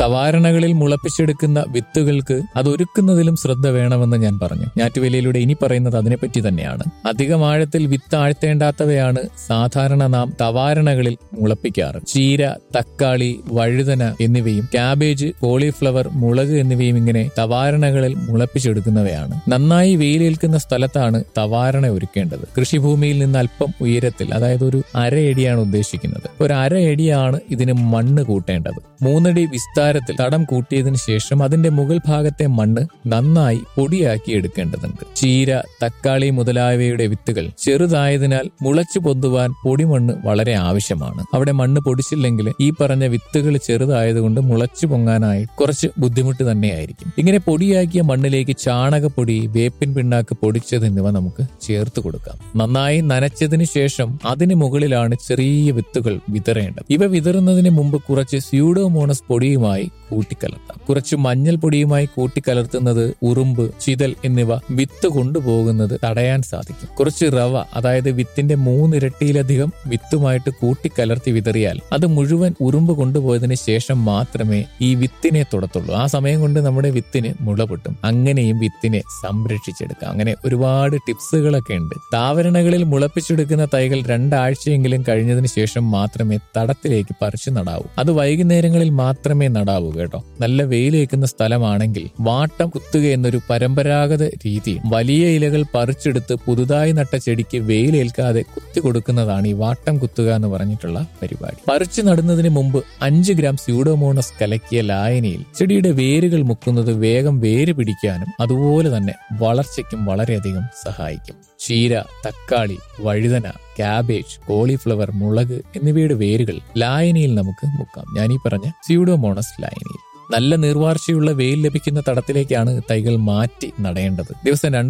തവാരണകളിൽ മുളപ്പിച്ചെടുക്കുന്ന വിത്തുകൾക്ക് അത് ഒരുക്കുന്നതിലും ശ്രദ്ധ വേണമെന്ന് ഞാൻ പറഞ്ഞു ഞാറ്റുവേലയിലൂടെ ഇനി പറയുന്നത് അതിനെപ്പറ്റി തന്നെയാണ് അധികം ആഴത്തിൽ വിത്ത് ആഴ്ത്തേണ്ടാത്തവയാണ് സാധാരണ നാം തവാരണകളിൽ മുളപ്പിക്കാറ് ചീര തക്കാളി വഴുതന എന്നിവയും ക്യാബേജ് കോളിഫ്ലവർ മുളക് എന്നിവയും ഇങ്ങനെ തവാരണകളിൽ മുളപ്പിച്ചെടുക്കുന്നവയാണ് നന്നായി വെയിലേൽക്കുന്ന സ്ഥലത്താണ് തവാരണ ഒരുക്കേണ്ടത് കൃഷിഭൂമിയിൽ നിന്ന് അല്പം ഉയരത്തിൽ അതായത് ഒരു അരയടിയാണ് ഉദ്ദേശിക്കുന്നത് ഒരു അരയടിയാണ് ഇതിന് മണ്ണ് കൂട്ടേണ്ടത് മൂന്നടി വിസ്താരത്തിൽ തടം കൂട്ടിയതിനു ശേഷം അതിന്റെ മുകൾ ഭാഗത്തെ മണ്ണ് നന്നായി പൊടിയാക്കി എടുക്കേണ്ടതുണ്ട് ചീര തക്കാളി മുതലായവയുടെ വിത്തുകൾ ചെറുതായതിനാൽ മുളച്ചു പൊന്തുവാൻ പൊടിമണ്ണ് വളരെ ആവശ്യമാണ് അവിടെ മണ്ണ് പൊടിച്ചില്ലെങ്കിൽ ഈ പറഞ്ഞ വിത്തുകൾ ചെറുതായതുകൊണ്ട് മുളച്ചു പൊങ്ങാനായി കുറച്ച് ബുദ്ധിമുട്ട് തന്നെയായിരിക്കും ഇങ്ങനെ പൊടിയാക്കിയ മണ്ണിലേക്ക് ചാണകപ്പൊടി വേപ്പിൻ പിണ്ണാക്ക് പൊടിച്ചത് എന്നിവ നമുക്ക് ചേർത്ത് കൊടുക്കാം നന്നായി നനച്ചതിന് ശേഷം അതിന് മുകളിലാണ് ചെറിയ വിത്തുകൾ വിതറേണ്ടത് ഇവ വിതറുന്നതിന് മുമ്പ് കുറച്ച് സ്യൂഡോമോണസ് പൊടിയുമായി കൂട്ടിക്കലർത്താം കുറച്ച് മഞ്ഞൾ പൊടിയുമായി കൂട്ടിക്കലർത്തുന്നത് ഉറുമ്പ് ചിതൽ എന്നിവ വിത്ത് കൊണ്ടുപോകുന്നത് തടയാൻ സാധിക്കും കുറച്ച് റവ അതായത് വിത്തിന്റെ മൂന്നിരട്ടിയിലധികം വിത്തുമായിട്ട് കൂട്ടിക്കലർത്തി വിതറിയാൽ അത് മുഴുവൻ ഉറുമ്പ് കൊണ്ടുപോയതിനു ശേഷം മാത്രമേ ഈ വിത്തിനെ തുടത്തുള്ളൂ ആ സമയം കൊണ്ട് നമ്മുടെ വിത്തിന് മുള പൊട്ടും അങ്ങനെയും വിത്തിനെ സംരക്ഷിച്ചെടുക്കാം അങ്ങനെ ഒരുപാട് ടിപ്സുകളൊക്കെ ഉണ്ട് താവരണകളിൽ മുളപ്പിച്ചെടുക്കുന്ന തൈകൾ രണ്ടാഴ്ചയെങ്കിലും കഴിഞ്ഞതിന് ശേഷം മാത്രമേ തടത്തിലേക്ക് പറിച്ചു നടാവൂ അത് വൈകുന്നേരങ്ങളിൽ മാത്രമേ നടാവൂ കേട്ടോ നല്ല വെയിലേക്കുന്ന സ്ഥലമാണെങ്കിൽ വാട്ടം കുത്തുക എന്നൊരു പരമ്പരാഗത രീതി വലിയ ഇലകൾ പറിച്ചെടുത്ത് പുതുതായി നട്ട ചെടിക്ക് വെയിലേൽക്കാതെ കുത്തി കൊടുക്കുന്നതാണ് ഈ വാട്ടം കുത്തുക എന്ന് പറഞ്ഞിട്ടുള്ള പരിപാടി പറിച്ചു നടുന്നതിന് മുമ്പ് അഞ്ച് ഗ്രാം സ്യൂഡോമോണസ് കലക്കിയ ലായനിയിൽ ചെടിയുടെ വേരുകൾ മുക്കുന്നത് വേഗം വേര് പിടിക്കാനും അതുപോലെ തന്നെ വളർച്ചയ്ക്കും വളരെയധികം സഹായിക്കും ചീര തക്കാളി വഴുതന ക്യാബേജ് കോളിഫ്ലവർ മുളക് എന്നിവയുടെ വേരുകൾ ലായനിയിൽ നമുക്ക് മുക്കാം ഞാൻ ഈ പറഞ്ഞ സ്യൂഡോമോണസ് ലായനിയിൽ നല്ല നീർവാർച്ചയുള്ള വെയിൽ ലഭിക്കുന്ന തടത്തിലേക്കാണ് തൈകൾ മാറ്റി നടേണ്ടത് ദിവസം രണ്ട്